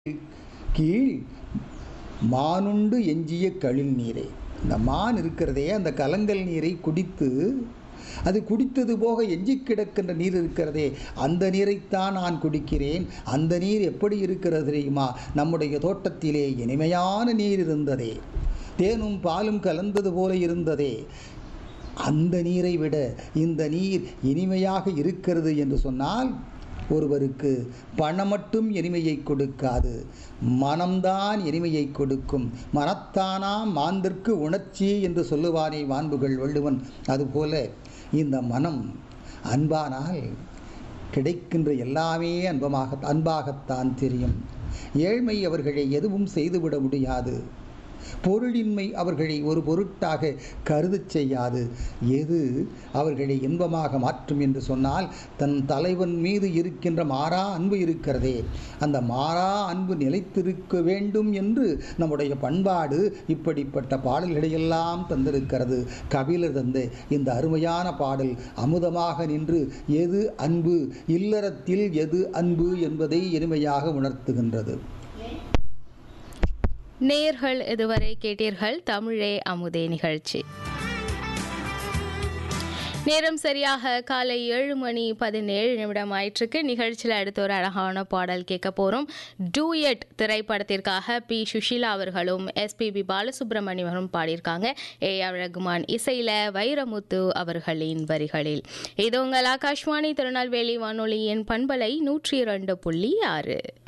கீழ் மானுண்டு எஞ்சிய களில் நீரே இந்த மான் இருக்கிறதே அந்த கலங்கல் நீரை குடித்து அது குடித்தது போக எஞ்சி கிடக்கின்ற நீர் இருக்கிறதே அந்த நீரைத்தான் நான் குடிக்கிறேன் அந்த நீர் எப்படி இருக்கிறது தெரியுமா நம்முடைய தோட்டத்திலே இனிமையான நீர் இருந்ததே தேனும் பாலும் கலந்தது போல இருந்ததே அந்த நீரை விட இந்த நீர் இனிமையாக இருக்கிறது என்று சொன்னால் ஒருவருக்கு பணம் மட்டும் இனிமையை கொடுக்காது மனம்தான் இனிமையை கொடுக்கும் மனத்தானாம் மாந்திற்கு உணர்ச்சி என்று சொல்லுவானே மாண்புகள் வள்ளுவன் அதுபோல இந்த மனம் அன்பானால் கிடைக்கின்ற எல்லாமே அன்பமாக அன்பாகத்தான் தெரியும் ஏழ்மை அவர்களை எதுவும் செய்துவிட முடியாது பொருளின்மை அவர்களை ஒரு பொருட்டாக கருதச் செய்யாது எது அவர்களை இன்பமாக மாற்றும் என்று சொன்னால் தன் தலைவன் மீது இருக்கின்ற மாறா அன்பு இருக்கிறதே அந்த மாறா அன்பு நிலைத்திருக்க வேண்டும் என்று நம்முடைய பண்பாடு இப்படிப்பட்ட பாடல்களையெல்லாம் தந்திருக்கிறது கபிலர் தந்த இந்த அருமையான பாடல் அமுதமாக நின்று எது அன்பு இல்லறத்தில் எது அன்பு என்பதை இனிமையாக உணர்த்துகின்றது நேயர்கள் இதுவரை கேட்டீர்கள் தமிழே அமுதே நிகழ்ச்சி நேரம் சரியாக காலை ஏழு மணி பதினேழு நிமிடம் ஆயிற்றுக்கு நிகழ்ச்சியில் அடுத்த ஒரு அழகான பாடல் கேட்க போகிறோம் டூயட் திரைப்படத்திற்காக பி சுஷீலா அவர்களும் எஸ்பிபி பாலசுப்ரமணியனும் பாடியிருக்காங்க ஏ ஆர் ரகுமான் இசையில் வைரமுத்து அவர்களின் வரிகளில் இது உங்கள் ஆகாஷ்வாணி திருநெல்வேலி வானொலியின் பண்பலை நூற்றி இரண்டு புள்ளி ஆறு